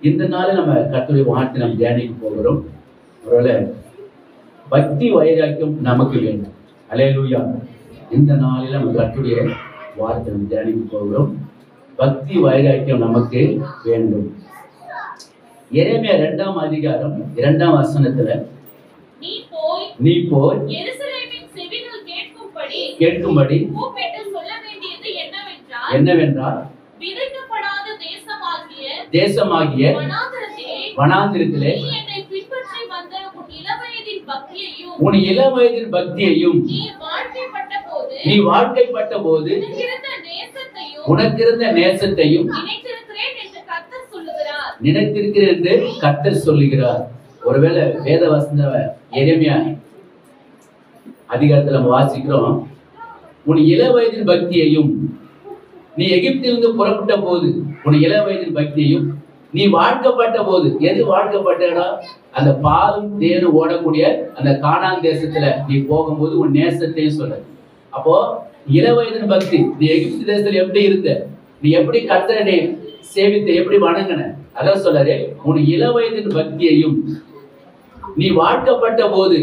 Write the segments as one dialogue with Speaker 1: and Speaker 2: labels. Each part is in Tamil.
Speaker 1: இந்த நாளில் நம்ம கர்த்தருடைய வார்த்தை நம்ம தியானிக்க போகிறோம் ஒருவேளை பக்தி வைராக்கியம் நமக்கு வேண்டும் அலையலூயா இந்த நாளில் நம்ம கர்த்தருடைய வார்த்தை நம்ம தியானிக்க போகிறோம் பக்தி வைராக்கியம் நமக்கு வேண்டும் எரேமியா இரண்டாம் அதிகாரம் இரண்டாம் வசனத்துல
Speaker 2: நீ போய்
Speaker 1: நீ போய்
Speaker 2: எருசலேமின் செவிகள் கேட்கும்படி
Speaker 1: கேட்கும்படி
Speaker 2: கூப்பிட்டு சொல்ல வேண்டியது என்னவென்றால்
Speaker 1: என்னவென்றால்
Speaker 2: விதைக்கப்படாத தேசமாகிய
Speaker 1: தேசமாகிய
Speaker 2: வனாந்தரத்திலே
Speaker 1: வனாந்திரத்திலே
Speaker 2: நீ என்னை பின்பற்றி வந்த உன் இளவயதின் பக்தியையும்
Speaker 1: உன் இளவயதின் பக்தியையும்
Speaker 2: நீ வாழ்க்கைப்பட்ட போது
Speaker 1: நீ வாழ்க்கைப்பட்ட போது
Speaker 2: உனக்கிருந்த நேசத்தையும்
Speaker 1: உனக்கிருந்த நேசத்தையும்
Speaker 2: நினைத்திருக்கிறேன் என்று கர்த்தர் சொல்லுகிறார்
Speaker 1: நினைத்திருக்கிறேன் என்று கர்த்தர் சொல்லுகிறார் ஒருவேளை வேத வசந்த எளிமையா அதிகாரத்துல நம்ம வாசிக்கிறோம் உன் இள வயதின் பக்தியையும் நீ எகிப்திலிருந்து புறப்பட்ட போது உன் இள வயதின் பக்தியையும் நீ வாழ்க்கப்பட்ட போது எது வாழ்க்கப்பட்டடா அந்த பாலும் தேனும் ஓடக்கூடிய அந்த கானான் தேசத்துல நீ போகும்போது உன் நேசத்தையும் சொல்ற அப்போ இள வயதின் பக்தி நீ எகிப்து தேசத்துல எப்படி இருந்த நீ எப்படி கர்த்தரை நீ சேவித்த எப்படி வணங்கின அதான் சொல்றாரு உன் இள வயதின் பக்தியையும் நீ வாழ்க்கப்பட்ட போது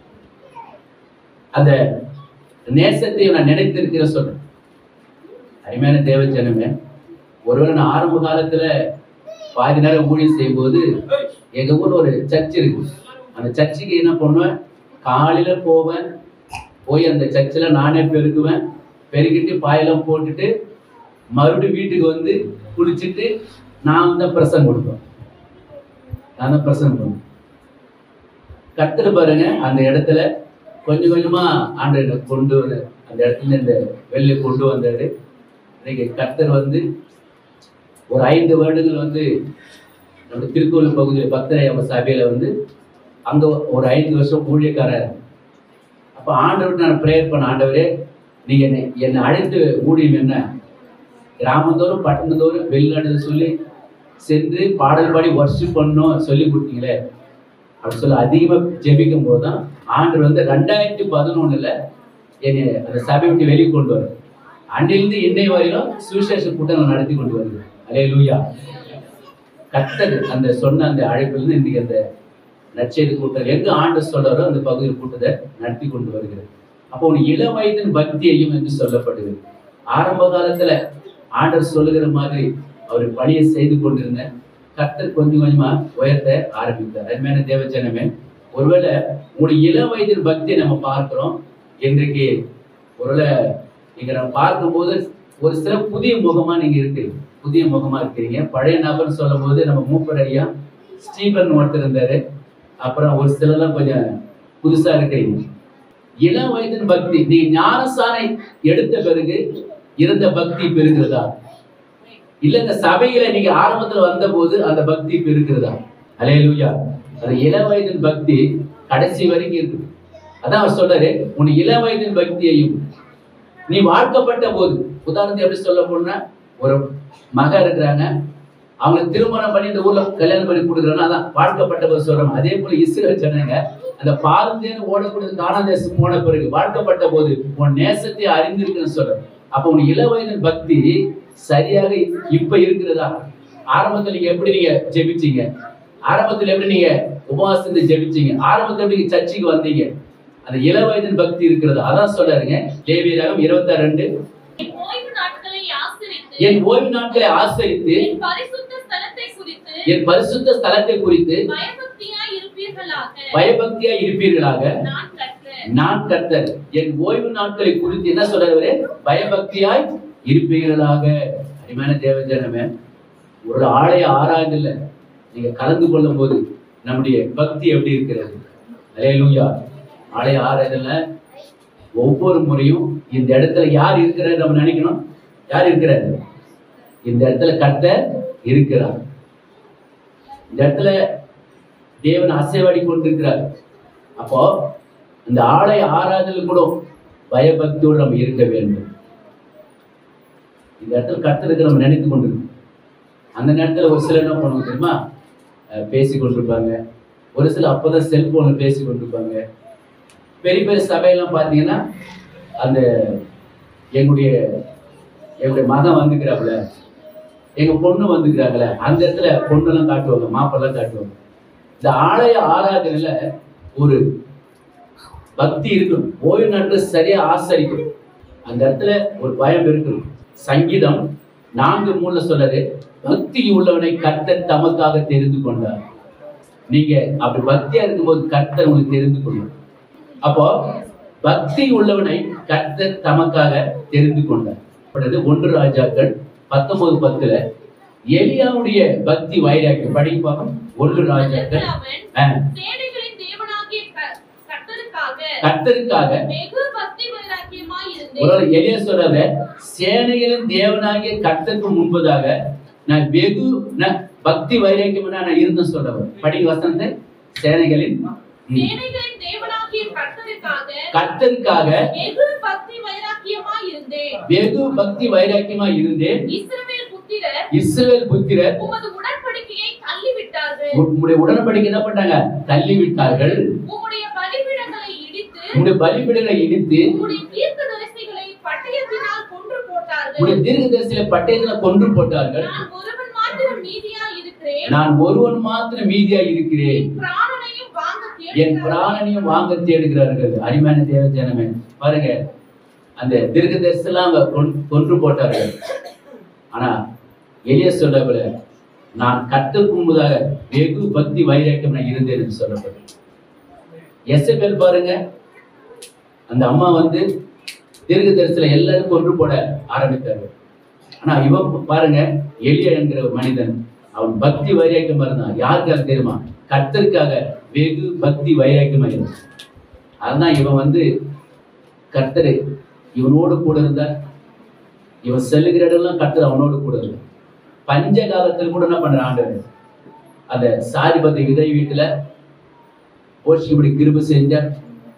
Speaker 1: அந்த நேசத்தையும் நான் நினைத்திருக்கிற சொல்றேன் அருமையான தேவச்சனமே ஒருவேளை நான் ஆரம்ப காலத்துல பாதி நேரம் ஊழியம் செய்யும்போது எங்க ஊர்ல ஒரு சர்ச் இருக்கு அந்த சர்ச்சுக்கு என்ன பண்ணுவேன் காலையில போவேன் போய் அந்த சர்ச்சில் நானே பெருக்குவேன் பெருக்கிட்டு பாயெல்லாம் போட்டுட்டு மறுபடியும் வீட்டுக்கு வந்து குளிச்சுட்டு நான் வந்து பிரசங்கம் கொடுப்பேன் நான் தான் பிரசங்கம் பண்ணுவேன் கத்துட்டு பாருங்க அந்த இடத்துல கொஞ்சம் கொஞ்சமா ஆண்டு என்னை கொண்டு வர அந்த இடத்துல இந்த வெளியே கொண்டு வந்தாரு இன்னைக்கு கர்த்தர் வந்து ஒரு ஐந்து வருடங்கள் வந்து நம்ம திருக்கோவில் பகுதியில் பக்தரையம்ம சபையில வந்து அங்க ஒரு ஐந்து வருஷம் ஊழியக்காரர் அப்ப ஆண்டவர்கிட்ட நான் ப்ரேயர் பண்ண ஆண்டவரே நீங்க என்னை என்னை அழைத்து ஊழியம் என்ன கிராமந்தோறும் பட்டணத்தோறும் வெளிநாடு சொல்லி சென்று பாடல் பாடி ஒர்ஷிப் பண்ணணும் சொல்லி கொடுத்தீங்களே அப்படி சொல்லி அதிகமாக ஜெபிக்கும் போது தான் ஆண்டவர் வந்து ரெண்டாயிரத்தி பதினொன்னுல என்னை அந்த சபை விட்டு வெளியே கொண்டு வர அன்றிலிருந்து இன்னை வரையிலும் சுவிசேஷ கூட்டம் நடத்தி கொண்டு வருது அலே லூயா கத்தது அந்த சொன்ன அந்த அழைப்பிலிருந்து இன்னைக்கு அந்த நற்செய்தி கூட்டம் எங்க ஆண்டு சொல்றாரோ அந்த பகுதியில் கூட்டத்தை நடத்தி கொண்டு வருகிறது அப்போ உன் இள வயதின் பக்தியையும் என்று சொல்லப்படுகிறது ஆரம்ப காலத்துல ஆண்டர் சொல்லுகிற மாதிரி அவர் பணியை செய்து கொண்டிருந்த கர்த்தர் கொஞ்சம் கொஞ்சமா உயர்த்த ஆரம்பித்தார் அருமையான தேவஜனமே ஒருவேளை உங்களுடைய இள வயதின் பக்தியை நம்ம பார்க்கிறோம் இன்றைக்கு ஒருவேளை நீங்க நம்ம பார்க்கும்போது ஒரு சில புதிய முகமா நீங்க இருக்கிறீங்க புதிய முகமா இருக்கிறீங்க பழைய நபர் சொல்லும் போது நம்ம மூப்பர் ஐயா ஸ்டீபன் ஒருத்தர் இருந்தாரு அப்புறம் ஒரு சிலர்லாம் கொஞ்சம் புதுசா இருக்கிறீங்க இளம் வயதின் பக்தி நீ ஞானசானை எடுத்த பிறகு இருந்த பக்தி பெருகிறதா இல்ல இந்த சபையில நீங்க ஆரம்பத்துல வந்த போது அந்த பக்தி இப்ப இருக்கிறதா அலையலூயா அது இள வயதின் பக்தி கடைசி வரைக்கும் இருக்குது அதான் அவர் சொல்றாரு உன் இள வயதின் பக்தியையும் நீ வாழ்க்கப்பட்ட போது உதாரணத்துக்கு எப்படி சொல்ல போனா ஒரு மக இருக்கிறாங்க அவங்களுக்கு திருமணம் பண்ணி இந்த ஊர்ல கல்யாணம் பண்ணி கொடுக்குறாங்க அதான் வாழ்க்கப்பட்ட போது சொல்றாங்க அதே போல இஸ்ரேல் சொன்னாங்க அந்த பாலந்தேன்னு ஓடக்கூடிய காணாதேசம் போன பிறகு வாழ்க்கப்பட்ட போது உன் நேசத்தை அறிந்திருக்குன்னு சொல்ற அப்ப உன் இள வயதின் பக்தி சரியாக இப்ப இருக்கிறதா ஆரம்பத்துல நீங்க எப்படி நீங்க ஜெபிச்சீங்க ஆரம்பத்துல எப்படி நீங்க உபவாசத்தை ஜெபிச்சீங்க ஆரம்பத்துல எப்படி நீங்க சர்ச்சுக்கு வந்தீங்க அந்த இள வயதின் பக்தி இருக்கிறது அதான் சொல்றாருங்க லேவியராகம் இருபத்தி ரெண்டு
Speaker 2: என் ஓய்வு நாட்களை ஆசிரித்து
Speaker 1: என் ஓய்வு நாட்களை ஆசரித்து
Speaker 2: என் பரிசுத்த ஸ்தலத்தை குறித்து
Speaker 1: என் பரிசுத்த ஸ்தலத்தை குறித்து
Speaker 2: பயபக்தியாய் இருப்பீர்களாக
Speaker 1: பயபக்தியா இருப்பீர்களாக
Speaker 2: நான் கற்றேன்
Speaker 1: நான் கர்த்தர் என் ஓய்வு நாட்களை குறித்து என்ன சொல்றாரு பயபக்தியாய் இருப்பீர்களாக அருமையான தேவஜனமே ஒரு ஆலய ஆராய்தல்ல நீங்க கலந்து கொள்ளும் போது நம்முடைய பக்தி எப்படி இருக்கிறது அலையலூயா ஆலய ஆராய்தல்ல ஒவ்வொரு முறையும் இந்த இடத்துல யார் இருக்கிறார் நம்ம நினைக்கணும் யார் இருக்கிறார் இந்த இடத்துல கர்த்தர் இருக்கிறார் இந்த இடத்துல தேவன் அசைவாடி கொண்டிருக்கிறார் அப்போ இந்த ஆலய ஆராதல் கூட பயபக்தியோடு நம்ம இருக்க வேண்டும் இந்த இடத்துல கர்த்தருக்கு நம்ம நினைத்து கொண்டிருக்கோம் அந்த நேரத்துல ஒரு சிலர் என்ன பண்ணுவாங்க தெரியுமா அஹ் பேசி கொண்டிருப்பாங்க ஒரு சில அப்போதான் செல்போன்ல பேசி கொண்டிருப்பாங்க பெரிய பெரிய சபையெல்லாம் பார்த்தீங்கன்னா அந்த எங்களுடைய எங்களுடைய மகன் வந்துக்கிறாப்புல எங்க பொண்ணு வந்துக்கிறாங்களே அந்த இடத்துல பொண்ணெல்லாம் காட்டுவாங்க மாப்பெல்லாம் காட்டுவாங்க இந்த ஆலய ஆராதனையில ஒரு பக்தி இருக்கணும் ஓய்வு நாட்கள் சரியா ஆசரிக்கணும் அந்த இடத்துல ஒரு பயம் இருக்கணும் சங்கீதம் நான்கு மூணுல சொல்றாரு பக்தி உள்ளவனை கர்த்தர் தமக்காக தெரிந்து கொண்டார் நீங்க அப்படி பக்தியா இருக்கும்போது கர்த்தர் உங்களுக்கு தெரிந்து கொள்ளும் அப்போ பக்தி உள்ளவனை கர்த்தர் தமக்காக தெரிந்து கொண்டார் அடுத்தது ஒன்று ராஜாக்கள் பத்தொன்பது பத்துல எலியாவுடைய பக்தி வைராக்கியம் படிக்க பார்ப்போம் ஒன்று ராஜாக்கள்
Speaker 2: அவன்
Speaker 1: ஆ,
Speaker 2: சேனைகளின் தேவனாகிய க- கர்த்தருக்காக
Speaker 1: கர்த்தருக்காக
Speaker 2: வெகு பக்தி வைராக்கியமாய் இருந்தேன்
Speaker 1: ஒரு எளிய சொல்றாரு சேனைகளின் தேவனாகிய கர்த்தருக்கு முன்பதாக நான் வெகு நான் பக்தி வைராக்கியம் நான் இருந்தேன் சொல்றவர் படிக்க வசனத்தை சேனைகளின் ம்.
Speaker 2: சேனைகளின் தேவனாகிய கர்த்தருக்காக
Speaker 1: கர்த்தருக்காக
Speaker 2: வெகு பக்தி வைராக்கியமாய் இருந்தேன்
Speaker 1: வெகு பக்தி வைராக்கியமா இருந்தேன்
Speaker 2: இஸ்ரவேல் புத்திரர்
Speaker 1: இஸ்ரவேல் புத்திரர்
Speaker 2: உமது உடன்படிக்கையை தள்ளிவிட்டார்கள்
Speaker 1: உம்முடைய உடன்படிக்கை என்ன பண்ணாங்க தள்ளி விட்டார்கள்
Speaker 2: உம்முடைய பலிபீடங்களை இடித்து
Speaker 1: உம்முடைய பலிபிடங்களை இடித்து
Speaker 2: உம்முடைய தீர்க்கதரிசிகளை பட்டயத்தினால் கொன்று போட்டார்கள்
Speaker 1: உம்முடைய தீர்க்கதரிசியில பட்டயத்துல கொன்று போட்டார்கள்
Speaker 2: நான் ஒருவன் மாத்திரம் மீதியா இருக்கிறேன்
Speaker 1: நான் ஒருவன் மாத்திரம் மீதியா இருக்கிறேன்
Speaker 2: என் பிராணனையும் வாங்க
Speaker 1: என்
Speaker 2: தேடுகிறார்கள்.
Speaker 1: பிராணனையும் வாங்க தேடுகிறார்கள் அருமையான தேவ ஜனமே பாருங்க அந்த தீர்க்கதரிசிலாம் அவங்க கொன்- கொன்று போட்டார்கள் ஆனா எளிய சொல்லவில்ல நான் கர்த்தருக்கு முன்பதாக வெகு பக்தி வைராக்கியம் நான் இருந்தேன் என்று சொல்லப்படும் எசபேல் பாருங்க அந்த அம்மா வந்து தீர்க்கதரிசில எல்லாரும் கொன்று போட ஆரம்பித்தார்கள் ஆனா இவன் பாருங்க எளிய என்கிற ஒரு மனிதன் அவன் பக்தி வைராக்கியமா இருந்தான் யாருக்காக தெரியுமா கர்த்தருக்காக வெகு பக்தி வைராக்கியமா இருந்தான் அதுதான் இவன் வந்து கர்த்தர் இவனோடு கூட இருந்தார் இவன் செல்லுகிற இடம்லாம் கர்த்தர் அவனோடு கூட இருந்தார் பஞ்ச காலத்தில் கூட என்ன பண்ற ஆண்டவர் அந்த சாதிபத்தை விதை வீட்டுல போஷி இப்படி கிருப செஞ்சார்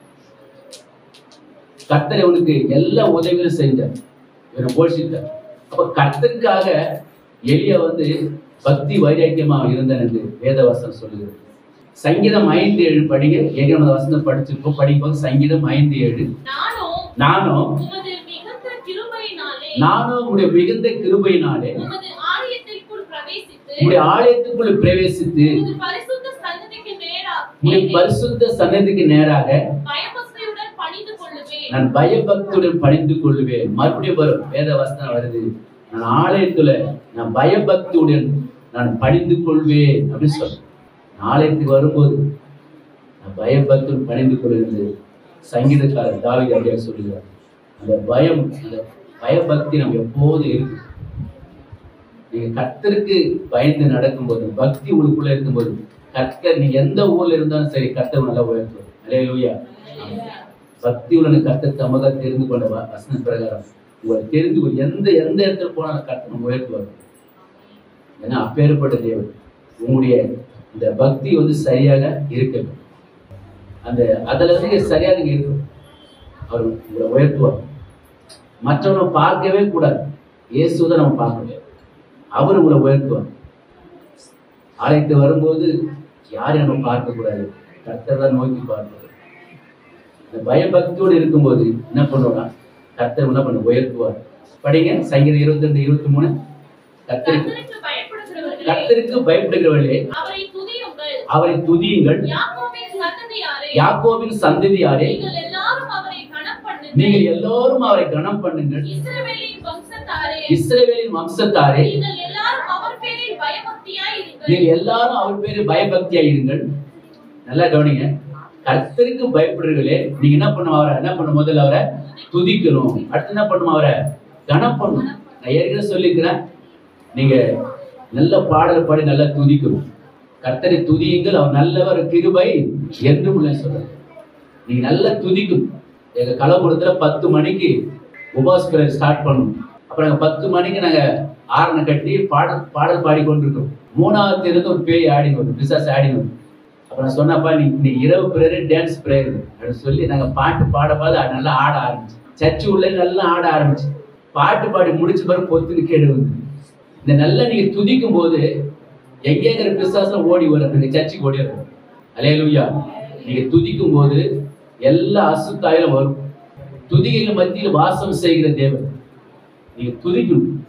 Speaker 1: கர்த்தர் இவனுக்கு எல்லா உதவிகளும் செஞ்சார் இவனை போஷித்தார் அப்ப கர்த்தருக்காக எளிய வந்து பக்தி வைராக்கியமா இருந்தான் என்று வேதவசனம் சொல்லுகிறது சங்கீதம் ஐந்து ஏழு படிங்க ஏகமத வசனம் படிச்சிருக்கோம் படிப்போம் சங்கீதம் ஐந்து ஏழு
Speaker 2: நானும்
Speaker 1: நானும்
Speaker 2: உமது மிகுந்த கிருபையினாலே
Speaker 1: நானும் உடைய மிகுந்த கிருபையினாலே
Speaker 2: உமது ஆலயத்திற்குள் பிரவேசித்து
Speaker 1: உடைய ஆலயத்துக்குள்ள பிரவேசித்து
Speaker 2: உமது பரிசுத்த சன்னதிக்கு நேரா
Speaker 1: உடைய பரிசுத்த சன்னதிக்கு நேராக
Speaker 2: பயபக்தியுடன் பணிந்து கொள்ளுவேன்
Speaker 1: நான் பயபக்தியுடன் பணிந்து கொள்வேன் மறுபடியும் வரும் வேத வசனம் வருது நான் ஆலயத்துல நான் பயபக்தியுடன் நான் பணிந்து கொள்வேன் அப்படின்னு சொல்றேன் நான் ஆலயத்துக்கு வரும்போது நான் பயபக்தியுடன் பணிந்து கொள்கிறது சங்கீதக்காரர் தாவீது அப்படியே சொல்லுகிறார் அந்த பயம் அந்த பயபக்தி நம்ம எப்போதும் இருக்கு நீங்க கர்த்தருக்கு பயந்து நடக்கும்போது பக்தி உங்களுக்குள்ள இருக்கும்போது கர்த்தர் நீங்க எந்த ஊர்ல இருந்தாலும் சரி கர்த்தர் நல்லா உயர்த்துவார் அலையலூயா பக்தி உள்ள கர்த்தர் தமக தெரிந்து கொண்ட வ- வசன பிரகாரம் உங்களை தெரிந்து கொள் எந்த எந்த இடத்துல போனாலும் கர்த்தர் நம்ம உயர்த்துவார் ஏன்னா அப்பேற்பட்ட தேவன் உங்களுடைய இந்த பக்தி வந்து சரியாக இருக்கணும் அந்த அதுல இருந்து சரியா நீங்க இருக்கணும் அவர் உங்களை உயர்த்துவார் மற்றவனை பார்க்கவே கூடாது இயேசுவை தான் நம்ம பார்க்க முடியாது அவர் உங்களை உயர்த்துவார் ஆலயத்து வரும்போது யாரையும் நம்ம பார்க்க கூடாது கர்த்தர் தான் நோக்கி பார்க்கணும் இந்த பயபக்தியோடு இருக்கும்போது என்ன பண்ணுவோம்னா கர்த்தர் என்ன பண்ண உயர்த்துவார் படிங்க சங்கீதம் இருபத்தி ரெண்டு இருபத்தி மூணு கர்த்தருக்கு
Speaker 2: கர்த்தருக்கு பயப்படுகிறவர்களே
Speaker 1: கர்த்தருக்கு பயப்படுகிறவர்களே
Speaker 2: அவரை துதியுங்கள்
Speaker 1: அவரை துதியுங்கள்
Speaker 2: யாக்கோபின் சந்ததியாரே
Speaker 1: யாக்கோபின் சந்ததியாரே
Speaker 2: நீங்கள் எல்லாரும் அவரை கணம் பண்ணுங்கள்
Speaker 1: நீங்கள் எல்லோரும் அவரை கனம் பண்ணுங்கள்
Speaker 2: இஸ்ரவேலின் வம்சத்தாரே
Speaker 1: இஸ்ரவேலின் வம்சத்தாரே
Speaker 2: நீங்கள் எல்லாரும் அவர் பேரில் பயபக்தியாய் இருங்கள்
Speaker 1: நீங்கள் எல்லாரும் அவர் பேரு பயபக்தியா இருங்கள் நல்லா கவனிங்க கர்த்தருக்கு பயப்படுறீங்களே நீங்க என்ன பண்ணும் அவரை என்ன பண்ணும் முதல்ல அவரை துதிக்கணும் அடுத்து என்ன பண்ணும் அவரை கனம் பண்ணணும் நான் ஏற்கனவே சொல்லியிருக்கிறேன் நீங்க நல்ல பாடல் பாடி நல்லா துதிக்கணும் கர்த்தரை துதியுங்கள் அவர் நல்லவர் கிருபை என்றும் உள்ள சொல்றாரு நீங்க நல்லா துதிக்கணும் எங்க கலப்புறத்துல பத்து மணிக்கு உபாஸ்கரை ஸ்டார்ட் பண்ணணும் அப்புறம் அங்க பத்து மணிக்கு நாங்க ஆரணை கட்டி பாடல் பாடல் பாடிக்கொண்டிருக்கோம் மூணாவது இருந்து ஒரு பேய் ஆடினு வரும் பிசாஸ் ஆடினு வரும் அப்ப நான் சொன்னப்பா நீ நீ இரவு பிரேயர் டான்ஸ் பிரேயர் அப்படின்னு சொல்லி நாங்க பாட்டு பாட பாட நல்லா ஆட ஆரம்பிச்சு சர்ச்சு உள்ள நல்லா ஆட ஆரம்பிச்சு பாட்டு பாடி முடிச்ச பிறகு பொத்துன்னு கேடு வந்து இந்த நல்லா நீங்க துதிக்கும் போது எங்கேங்கிற பிசாசம் ஓடி வரும் நீங்க சர்ச்சுக்கு ஓடி வரும் அலையலுயா நீங்க துதிக்கும் போது எல்லா அசுத்தாயிலும் வரும் துதிகைகள் மத்தியில் வாசம் செய்கிற தேவன் நீங்க துதிக்கணும்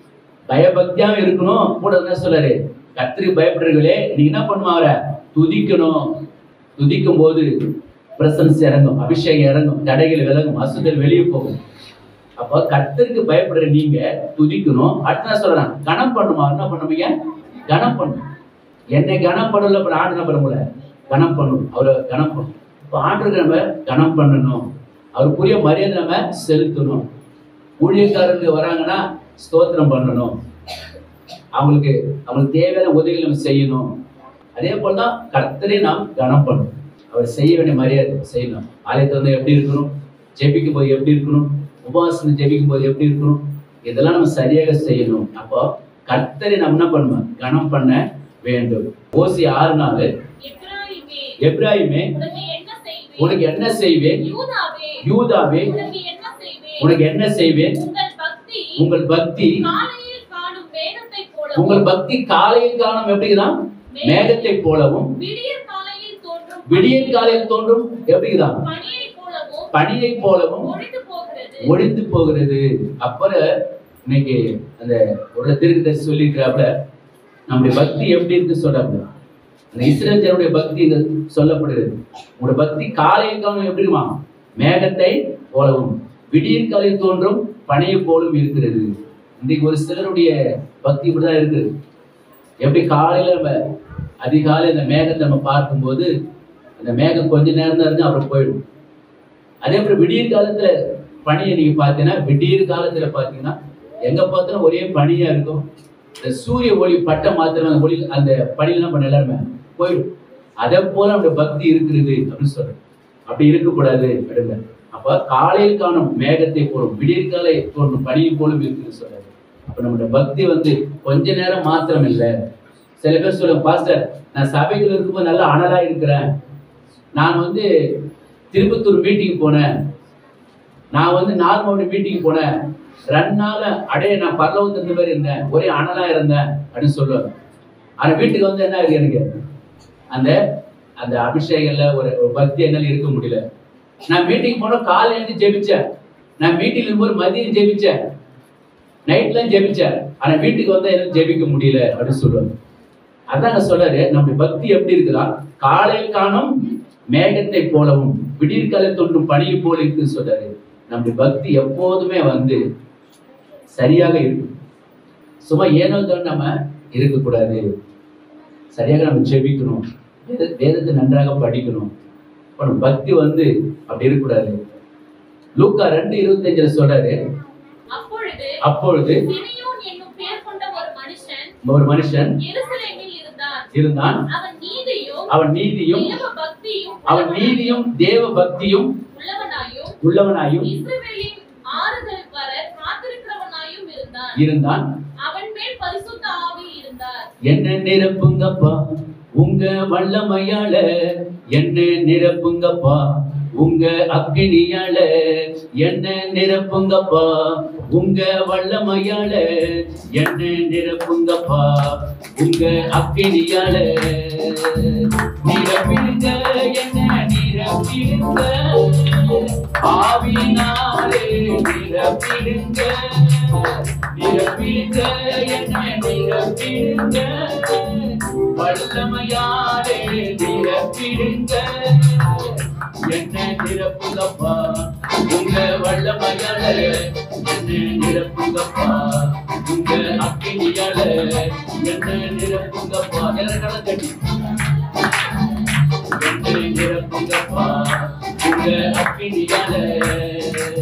Speaker 1: பயபக்தியாவும் இருக்கணும் கூட என்ன சொல்றாரு கத்திரிக்கு பயப்படுறீங்களே நீங்க என்ன பண்ணுமா அவரை துதிக்கணும் துதிக்கும் போது பிரசன்ஸ் இறங்கும் அபிஷேகம் இறங்கும் தடைகள் விலகும் அசுதல் வெளியே போகும் அப்போ கர்த்தருக்கு பயப்படுற நீங்க துதிக்கணும் அடுத்த என்ன சொல்றேன் கணம் பண்ணுமா என்ன பண்ணுவீங்க கணம் பண்ணும் என்னை கணம் பண்ணல அப்புறம் ஆண்டு என்ன பண்ண முடியல கணம் பண்ணும் அவரை கணம் பண்ணும் இப்போ ஆண்டுக்கு நம்ம கணம் பண்ணணும் அவருக்குரிய மரியாதை நம்ம செலுத்தணும் ஊழியக்காரங்க வராங்கன்னா ஸ்தோத்திரம் பண்ணணும் அவங்களுக்கு அவங்களுக்கு தேவையான உதவிகள் நம்ம செய்யணும் அதே போல தான் கர்த்தரை நாம் கனம் பண்ணணும் அவர் செய்ய வேண்டிய மரியாதை செய்யணும் ஆலயத்தை வந்து எப்படி இருக்கணும் ஜெபிக்கும் போது எப்படி இருக்கணும் உபவாசம் ஜெபிக்கும் போது எப்படி இருக்கணும் இதெல்லாம் நம்ம சரியாக செய்யணும் அப்போ கர்த்தரை நம்ம என்ன பண்ணணும் கனம் பண்ண வேண்டும் ஓசி ஆறு நாள்
Speaker 2: எப்ராயிமே
Speaker 1: எப்ராஹிமே
Speaker 2: உனக்கு என்ன செய்வேன்
Speaker 1: உனக்கு என்ன செய்வேன்
Speaker 2: யூதாவே
Speaker 1: யூதாவே
Speaker 2: உனக்கு என்ன செய்வேன்
Speaker 1: உனக்கு என்ன செய்வேன்
Speaker 2: உங்கள் பக்தி
Speaker 1: உங்கள் பக்தி
Speaker 2: காலையில் காணும் மேகத்தை போல
Speaker 1: உங்கள் பக்தி காலையில் காணும் எப்படிதான் மேகத்தை போலவும்
Speaker 2: விடியற் காலையில் தோன்றும்
Speaker 1: விடியற் காலையில் தோன்றும் எப்படிதான்
Speaker 2: பனியை போலவும்
Speaker 1: பனியை போலவும்
Speaker 2: ஒழித்து போகிறது
Speaker 1: ஒழிந்து போகிறது அப்புறம் இன்னைக்கு அந்த ஒரு திருக்கதர் சொல்லியிருக்கிறாப்புல நம்முடைய பக்தி எப்படி இருக்கு சொல்றாங்க அந்த இஸ்ரேல் ஜனங்களுடைய பக்தி இங்க சொல்லப்படுகிறது உங்களுடைய பக்தி காலையில் காலம் எப்படி இருக்குமா மேகத்தை போலவும் விடியற் காலையில் தோன்றும் பனையை போலும் இருக்கிறது இன்னைக்கு ஒரு சிலருடைய பக்தி இப்படிதான் இருக்குது எப்படி காலையில நம்ம அதிகாலை அந்த மேகத்தை நம்ம பார்க்கும்போது அந்த மேகம் கொஞ்ச நேரம் தான் இருக்கு அப்புறம் போயிடும் அதே மாதிரி விடியற் காலத்துல பனியை நீங்க பார்த்தீங்கன்னா விடியற் காலத்துல பார்த்தீங்கன்னா எங்க பார்த்தாலும் ஒரே பனியா இருக்கும் இந்த சூரிய ஒளி பட்ட மாத்திரம் அந்த ஒளி அந்த பனியெல்லாம் பண்ண எல்லாருமே போயிடும் அதே போல நம்முடைய பக்தி இருக்கிறது அப்படின்னு சொல்றேன் அப்படி இருக்கக்கூடாது அப்படிங்க அப்ப காலையில் காணும் மேகத்தை போலும் விடியற் காலை தோன்றும் பனியை போலும் இருக்குன்னு சொல்றாரு அப்ப நம்முடைய பக்தி வந்து கொஞ்ச நேரம் மாத்திரம் இல்லை சில பேர் சொல்லுவாங்க பாஸ்டர் நான் சபைகள் இருக்கும்போது நல்லா அனலா இருக்கிறேன் நான் வந்து திருப்பத்தூர் மீட்டிங் போனேன் நான் வந்து நார்மோட மீட்டிங் போனேன் ரெண்டு நாள் அடைய நான் பரலவத்து இருந்த மாதிரி இருந்தேன் ஒரே அனலா இருந்தேன் அப்படின்னு சொல்லுவாங்க ஆனா வீட்டுக்கு வந்து என்ன இருக்கு எனக்கு அந்த அந்த அபிஷேகம்ல ஒரு ஒரு பக்தி என்னால இருக்க முடியல நான் மீட்டிங் போன காலையில இருந்து ஜெபிச்சேன் நான் மீட்டிங் இருக்கும்போது மதியம் ஜெபிச்சேன் நைட்லாம் ஜெபிச்சேன் ஆனா வீட்டுக்கு வந்தா எதுவும் ஜெபிக்க முடியல அப்படின்னு சொல்லுவாங்க அதாங்க சொல்றாரு நம்முடைய பக்தி எப்படி இருக்குதா காலையில் காணும் மேகத்தை போலவும் விடியற்காலை தோன்றும் பனியை போல இருக்குன்னு சொல்றாரு நம்முடைய பக்தி எப்போதுமே வந்து சரியாக இருக்கும் சும்மா ஏனோ தான் நம்ம இருக்கக்கூடாது சரியாக நம்ம ஜெபிக்கணும் வேத- வேதத்தை நன்றாக படிக்கணும் அப்ப நம்ம பக்தி வந்து அப்படி இருக்கக்கூடாது லூக்கா ரெண்டு இருபத்தஞ்சுல சொல்றாரு
Speaker 2: அப்பொழுது
Speaker 1: அப்பொழுது
Speaker 2: சிமியோன் என்னும் பெயர் கொண்ட ஒரு மனுஷன்
Speaker 1: ஒரு மனுஷன்
Speaker 2: எருசலேமில் இருந்தான்
Speaker 1: இருந்தான்
Speaker 2: அவன் நீதியும்
Speaker 1: அவன் நீதியும்
Speaker 2: தேவ பக்தியும்
Speaker 1: அவன் நீதியும் தேவ பக்தியும்
Speaker 2: உள்ளவனாயும்
Speaker 1: உள்ளவனாயும்
Speaker 2: இஸ்ரவேலின் ஆறுதல் வர காத்திருக்கிறவனாயும் இருந்தான்
Speaker 1: இருந்தான்
Speaker 2: அவன் மேல் பரிசுத்த ஆவி இருந்தார்
Speaker 1: என்ன நிரப்புங்கப்பா உங்க வல்லமையால என்ன நிரப்புங்கப்பா உங்க அக்கினியால என்ன நிரப்புங்கப்பா உங்க வல்லமையால என்ன நிரப்புங்கப்பா உங்க அக்கினியால நிரப்பிடுங்க என்ன நிரப்பிடுங்க ஆவினாலே நிரப்பிடுங்க நிரப்பிடுங்க என்ன நிரப்பிடுங்க வல்லமையாலே நிரப்பிடுங்க என்ன நிரப்புங்கப்பா உங்க வல்லமையால என்ன நிரப்புங்கப்பா உங்க அக்கினியால என்ன நிரப்புங்கப்பா எல்லாரும் கட்டி என்னை நிரப்புங்கப்பா உங்க அக்கினியால